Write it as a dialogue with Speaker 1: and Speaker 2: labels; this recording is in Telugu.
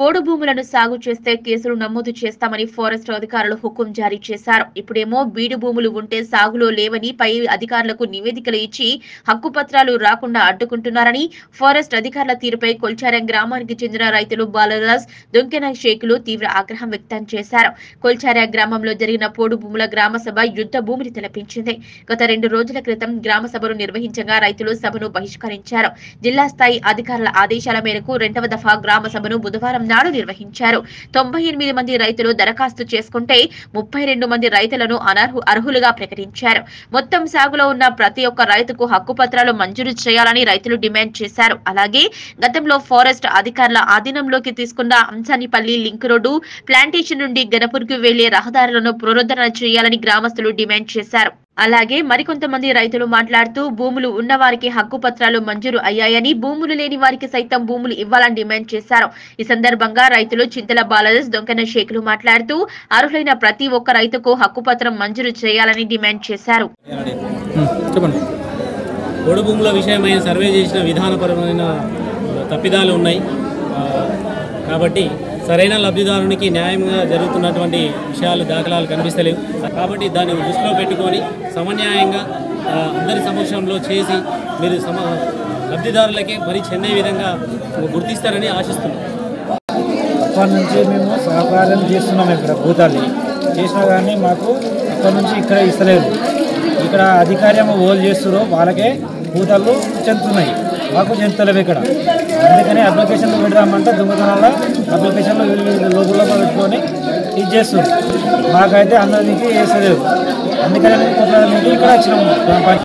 Speaker 1: పోడు భూములను సాగు చేస్తే కేసులు నమోదు చేస్తామని ఫారెస్ట్ అధికారులు హుకుం జారీ చేశారు ఇప్పుడేమో బీడు భూములు ఉంటే సాగులో లేవని పై అధికారులకు నివేదికలు ఇచ్చి హక్కు పత్రాలు రాకుండా అడ్డుకుంటున్నారని ఫారెస్ట్ అధికారుల తీరుపై కొల్చారం గ్రామానికి చెందిన రైతులు బాలరాజ్ దొంకెన షేకులు తీవ్ర ఆగ్రహం వ్యక్తం చేశారు కొల్చార గ్రామంలో జరిగిన పోడు భూముల గ్రామ సభ యుద్ధ భూమిని తలపించింది గత రెండు రోజుల క్రితం గ్రామ సభను నిర్వహించగా రైతులు సభను బహిష్కరించారు జిల్లా స్థాయి అధికారుల ఆదేశాల మేరకు రెండవ దఫా గ్రామ సభను బుధవారం నాడు నిర్వహించారు తొంభై ఎనిమిది మంది రైతులు దరఖాస్తు చేసుకుంటే ముప్పై రెండు మంది రైతులను అనర్హు అర్హులుగా ప్రకటించారు మొత్తం సాగులో ఉన్న ప్రతి ఒక్క రైతుకు హక్కు పత్రాలు మంజూరు చేయాలని రైతులు డిమాండ్ చేశారు అలాగే గతంలో ఫారెస్ట్ అధికారుల ఆధీనంలోకి తీసుకున్న అంసానిపల్లి లింక్ రోడ్డు ప్లాంటేషన్ నుండి గణపూర్కు వెళ్లే రహదారులను పునరుద్ధరణ చేయాలని గ్రామస్తులు డిమాండ్ చేశారు అలాగే మరికొంతమంది రైతులు మాట్లాడుతూ భూములు ఉన్న వారికి హక్కు పత్రాలు మంజూరు అయ్యాయని భూములు లేని వారికి సైతం భూములు ఇవ్వాలని డిమాండ్ చేశారు ఈ సందర్భంగా రైతులు చింతల బాలదస్ దొంకన షేకులు మాట్లాడుతూ అర్హులైన ప్రతి ఒక్క రైతుకు హక్కు పత్రం మంజూరు చేయాలని డిమాండ్ చేశారు
Speaker 2: చెప్పండి
Speaker 3: పొడు భూముల విషయమైన సర్వే చేసిన విధానపరమైన తప్పిదాలు ఉన్నాయి ఆ, కాబట్టి సరైన లబ్ధిదారునికి న్యాయంగా జరుగుతున్నటువంటి విషయాలు దాఖలాలు కనిపిస్తలేవు కాబట్టి దాన్ని దృష్టిలో పెట్టుకొని సమన్యాయంగా ఆ, అందరి సమక్షంలో చేసి మీరు సమ లబ్ధిదారులకే మరి చెందే విధంగా గుర్తిస్తారని ఆశిస్తున్నాం
Speaker 2: అప్పటి నుంచి మేము సహకారం చేస్తున్నాం ఇక్కడ భూతాన్ని చేసినా కానీ మాకు అక్కడి నుంచి ఇక్కడ ఇస్తలేదు ఇక్కడ అధికార్యం ఓలు చేస్తున్నారో వాళ్ళకే భూతాలు చెందుతున్నాయి మాకు చెందుతలేవు ఇక్కడ అందుకని అప్లికేషన్లు పెడదామంటే దొంగతనాల అప్లికేషన్లు వీళ్ళు లోపల పెట్టుకొని ఇది చేస్తున్నారు మాకైతే అందరికి వేసలేదు అందుకని మేము కొట్లాడడానికి ఇక్కడ వచ్చినాము గ్రామ పంచాయతీ